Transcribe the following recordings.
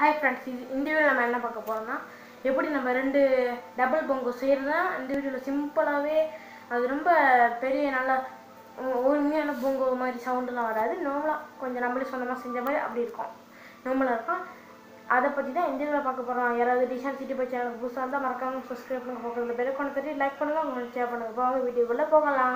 hi friends இது இந்த video நம்ம என்ன பார்க்க போகிறோம்னா எப்படி நம்ம ரெண்டு டபுள் பொங்கோ செய்கிறதா இந்த வீடியோவில் சிம்பிளாகவே அது ரொம்ப பெரிய நல்ல உ- உண்மையான பொங்கோ மாதிரி சவுண்டெலாம் வராது நார்மலாக கொஞ்சம் நம்மளே சொந்தமாக செஞ்ச மாதிரி அப்படி இருக்கும் நார்மலாக இருக்கும் அதை பற்றி தான் இந்த வீடியோவில் பார்க்க போகிறோம் யாராவது டிஷன் சிட்டி பை சேனலுக்கு புதுசாக இருந்தால் மறக்காம சப்ஸ்கிரைப் பண்ணுங்க பக்கத்தில் பெல் கொண்டு தட்டி லைக் பண்ணுங்கள் உங்களுக்கு ஷேர் பண்ணுங்கள் போங்க வீடியோக்குள்ளே போகலாம்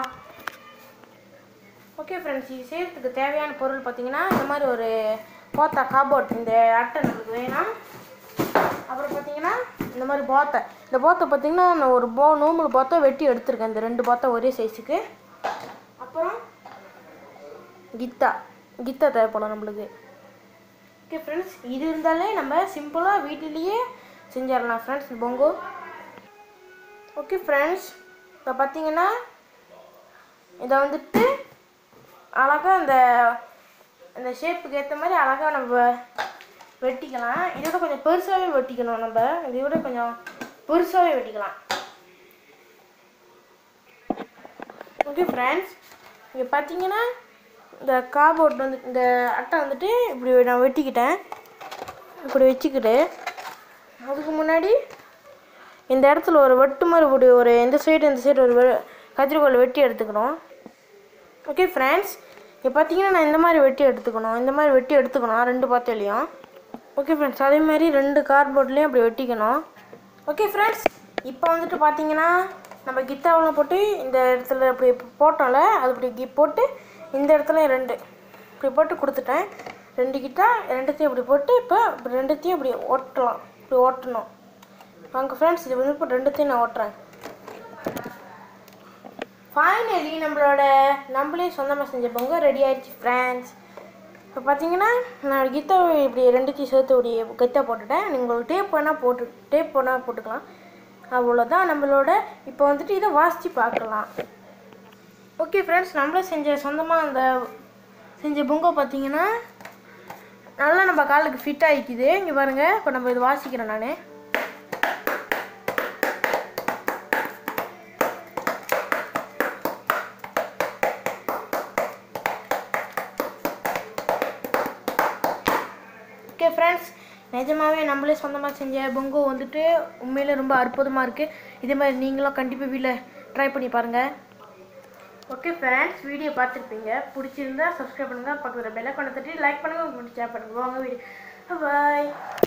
ஓகே ஃப்ரெண்ட்ஸ் இது செய்யறதுக்கு தேவையான பொருள் பார்த்தீங்கன்னா இந்த மாதிரி ஒரு போத்தா காபோர்ட் இந்த அட்டை நம்மளுக்கு வேணும் அப்புறம் பார்த்தீங்கன்னா இந்த மாதிரி போத்தை இந்த போத்தை பார்த்தீங்கன்னா நான் ஒரு போ நூம்பல் போத்தை வெட்டி எடுத்திருக்கேன் இந்த ரெண்டு போத்தை ஒரே சைஸுக்கு அப்புறம் கித்தா கித்தா தேவைப்படும் நம்மளுக்கு ஓகே ஃப்ரெண்ட்ஸ் இது இருந்தாலே நம்ம சிம்பிளாக வீட்டிலேயே செஞ்சிடலாம் ஃப்ரெண்ட்ஸ் பொங்கோ ஓகே ஃப்ரெண்ட்ஸ் இப்போ பார்த்தீங்கன்னா இதை வந்துட்டு அழகாக இந்த இந்த ஷேப்புக்கு ஏற்ற மாதிரி அழகாக நம்ம வெட்டிக்கலாம் இதை விட கொஞ்சம் பெருசாகவே வெட்டிக்கணும் நம்ம இதை விட கொஞ்சம் பெருசாகவே வெட்டிக்கலாம் ஓகே ஃப்ரெண்ட்ஸ் இங்கே பார்த்தீங்கன்னா இந்த காபோர்ட் வந்து இந்த அட்டை வந்துட்டு இப்படி நான் வெட்டிக்கிட்டேன் இப்படி வச்சுக்கிட்டு அதுக்கு முன்னாடி இந்த இடத்துல ஒரு வெட்டு மாதிரி இப்படி ஒரு இந்த சைடு இந்த சைடு ஒரு வெ- கத்திரிக்கோல் வெட்டி எடுத்துக்கணும் ஓகே ஃப்ரெண்ட்ஸ் இப்போ பார்த்தீங்கன்னா நான் இந்த மாதிரி வெட்டி எடுத்துக்கணும் இந்த மாதிரி வெட்டி எடுத்துக்கணும் ரெண்டு பாத்திலையும் ஓகே ஃப்ரெண்ட்ஸ் அதே மாதிரி ரெண்டு கார்ட்போர்ட்லேயும் அப்படி வெட்டிக்கணும் ஓகே ஃப்ரெண்ட்ஸ் இப்போ வந்துட்டு பார்த்தீங்கன்னா நம்ம கித்தாவில் போட்டு இந்த இடத்துல இப்படி போட்டோம்ல அது இப்படி கி- போட்டு இந்த இடத்துல ரெண்டு இப்படி போட்டு கொடுத்துட்டேன் ரெண்டு கிட்டா ரெண்டுத்தையும் இப்படி போட்டு இப்போ இப்படி ரெண்டுத்தையும் இப்படி ஓட்டலாம் இப்படி ஓட்டணும் வாங்க ஃப்ரெண்ட்ஸ் இது வந்து இப்போ ரெண்டுத்தையும் நான் ஓட்டுறேன் ஃபைனலி நம்மளோட நம்மளே சொந்தமாக செஞ்ச பொங்கல் ரெடி ஆயிடுச்சு ஃப்ரெண்ட்ஸ் இப்போ பார்த்தீங்கன்னா நான் கீதா இப்படி ரெண்டுத்தையும் சேர்த்து இப்படி கெத்தா போட்டுட்டேன் நீங்கள் உங்களுக்கு டேப் வேணால் போட்டு டேப் வேணால் போட்டுக்கலாம் அவ்வளோதான் நம்மளோட இப்போ வந்துட்டு இதை வாசித்து பார்க்கலாம் ஓகே ஃப்ரெண்ட்ஸ் நம்மளே செஞ்ச சொந்தமாக அந்த செஞ்ச பொங்கல் பார்த்தீங்கன்னா நல்லா நம்ம காலுக்கு ஃபிட் ஆகிக்குது இங்கே பாருங்கள் இப்போ நம்ம இது வாசிக்கிறேன் நான் ஓகே ஃப்ரெண்ட்ஸ் நிஜமாவே நம்மளே சொந்தமாக செஞ்ச பொங்கோ வந்துட்டு உண்மையிலே ரொம்ப அற்புதமாக இருக்குது இதே மாதிரி நீங்களும் கண்டிப்பாக வீட்டில் ட்ரை பண்ணி பாருங்கள் ஓகே ஃப்ரெண்ட்ஸ் வீடியோ பார்த்துருப்பீங்க பிடிச்சிருந்தா சப்ஸ்கிரைப் பண்ணுங்கள் பக்கத்தில் பெல்லை கொண்டு தட்டி லைக் பண்ணுங்கள் உங்களுக்கு ஷேர் பண்ணுங்கள் வாங்க வீடியோ பாய்